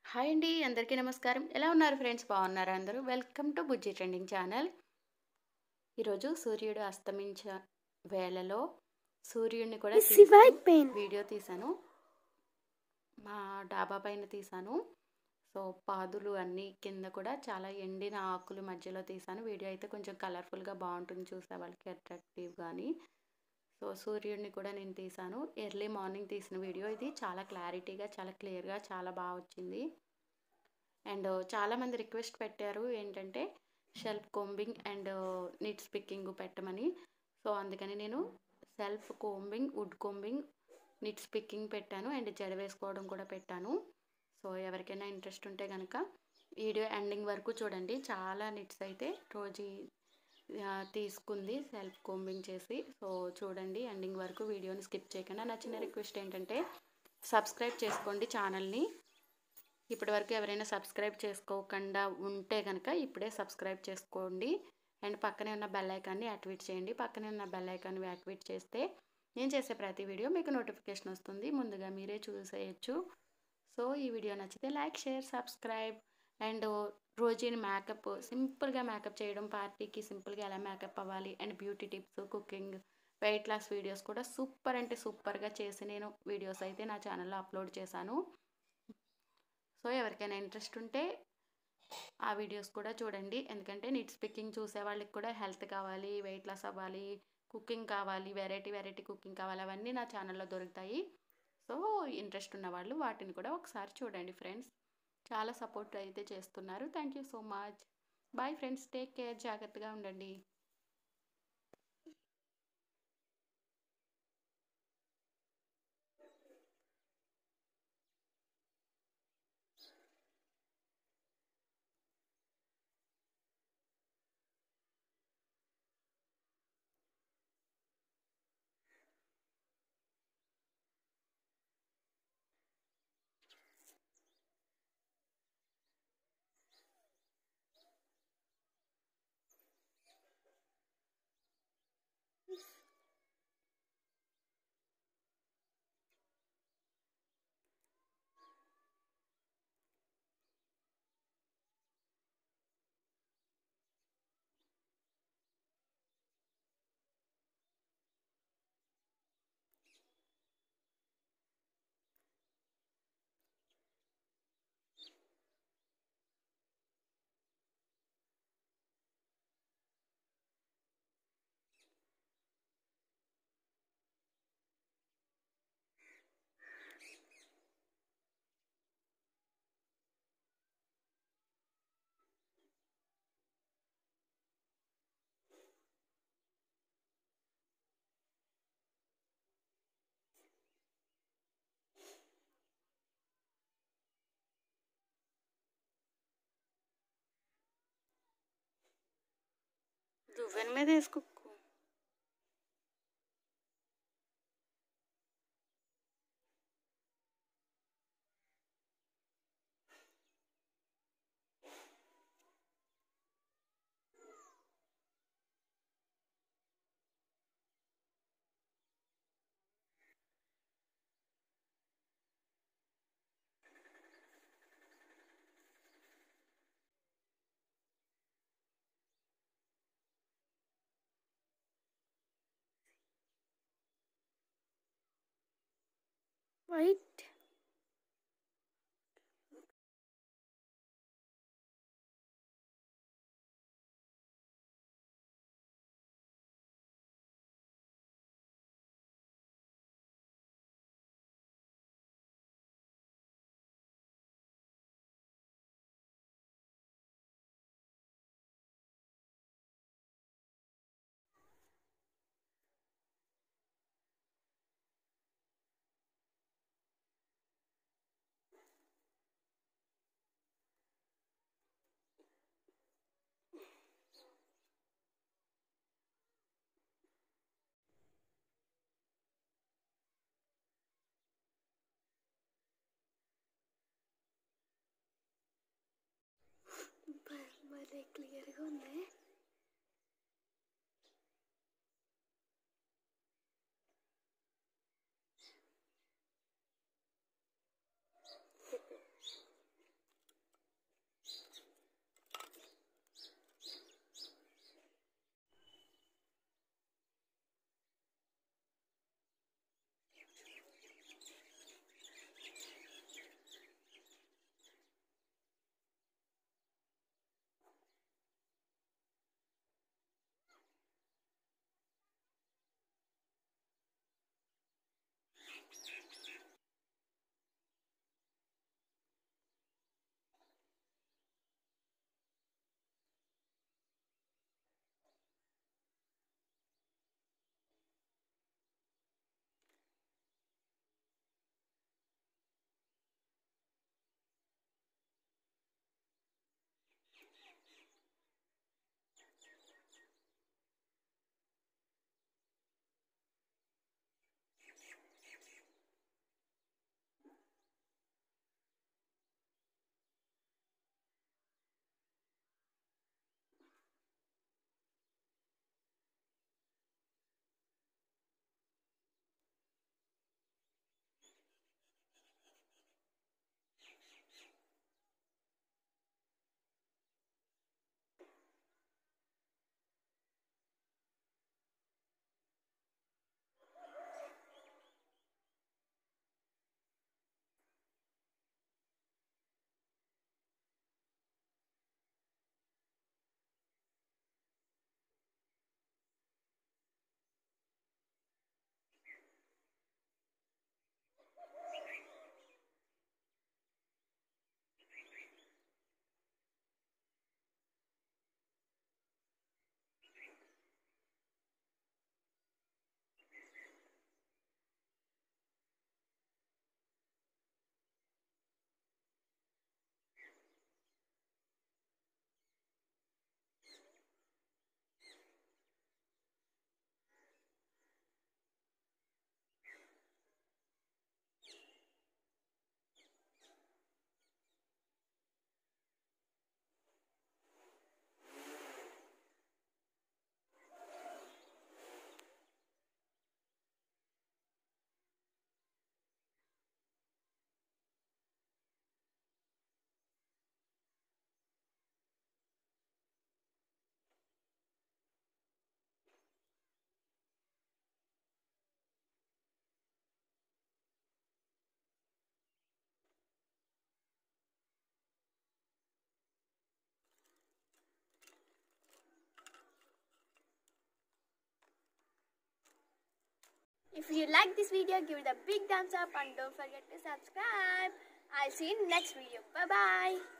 Hi అండి అందరికీ నమస్కారం ఎలా ఉన్నారు ఫ్రెండ్స్ బాగున్నారా అందరూ welcome to Bujji trending channel ఈరోజు సూర్యుడు అస్తమించ వేళలో సూర్యుడిని కూడా It's తీస్తూ white pen. వీడియో తీశాను మా డాబా పైన తీశాను సో పాదులు అన్నీ కింద కూడా చాలా ఎండిన ఆకులు మధ్యలో తీశాను వీడియో అయితే కొంచెం కలర్ఫుల్గా బాగుంటుంది చూసే వాళ్ళకి అట్రాక్టివ్ కానీ సో సూర్యుడిని కూడా నేను తీశాను ఎర్లీ మార్నింగ్ తీసిన వీడియో ఇది చాలా క్లారిటీగా చాలా క్లియర్గా చాలా బాగా వచ్చింది అండ్ చాలామంది రిక్వెస్ట్ పెట్టారు ఏంటంటే self combing and nit picking పెట్టమని సో అందుకని నేను self combing wood combing nit picking పెట్టాను అండ్ జడ వేసుకోవడం కూడా పెట్టాను సో ఎవరికైనా ఇంట్రెస్ట్ ఉంటే కనుక వీడియో ఎండింగ్ వరకు చూడండి చాలా నిట్స్ అయితే రోజు ఆ, తీసుకుంది సెల్ఫ్ కోంబింగ్ చేసి సో చూడండి ఎండింగ్ వరకు వీడియోని స్కిప్ చేయకుండా నా చిన్న రిక్వెస్ట్ ఏంటంటే సబ్స్క్రైబ్ చేసుకోండి ఛానల్ని ఇప్పటి వరకు ఎవరైనా సబ్స్క్రైబ్ చేసుకోకుండా ఉంటే కనుక ఇప్పుడే సబ్స్క్రైబ్ చేసుకోండి అండ్ పక్కనే ఉన్న బెల్ ఐకాన్ని యాక్టివేట్ చేయండి పక్కనే ఉన్న బెల్ ఐకాన్ని యాక్టివేట్ చేస్తే నేను చేసే ప్రతి వీడియో మీకు నోటిఫికేషన్ వస్తుంది ముందుగా మీరే చూసేయచ్చు సో ఈ వీడియో నచ్చితే లైక్ షేర్ సబ్స్క్రైబ్ అండ్ రోజుని మేకప్ సింపుల్గా మేకప్ చేయడం పార్టీకి సింపుల్గా ఎలా మేకప్ అవ్వాలి and beauty tips cooking weight loss videos కూడా సూపర్ అంటే సూపర్గా చేసి నేను వీడియోస్ అయితే నా ఛానల్లో అప్లోడ్ చేశాను సో ఎవరికైనా ఇంట్రెస్ట్ ఉంటే ఆ వీడియోస్ కూడా చూడండి ఎందుకంటే నీట్ స్పీకింగ్ చూసే వాళ్ళకి కూడా హెల్త్ కావాలి వెయిట్ లాస్ అవ్వాలి కుకింగ్ కావాలి వెరైటీ వెరైటీ కుకింగ్ కావాలి అవన్నీ నా ఛానల్లో దొరుకుతాయి సో ఇంట్రెస్ట్ ఉన్న వాళ్ళు వాటిని కూడా ఒకసారి చూడండి ఫ్రెండ్స్ చాలా సపోర్ట్ అయితే చేస్తున్నారు thank you so much bye friends take care జాగ్రత్తగా ఉండండి దువ్వెన మీద వేసుకోకు White. భలే క్లియర్గా ఉంది If you like this video, give it a big thumbs up and don't forget to subscribe. I'll see you in next video. Bye bye.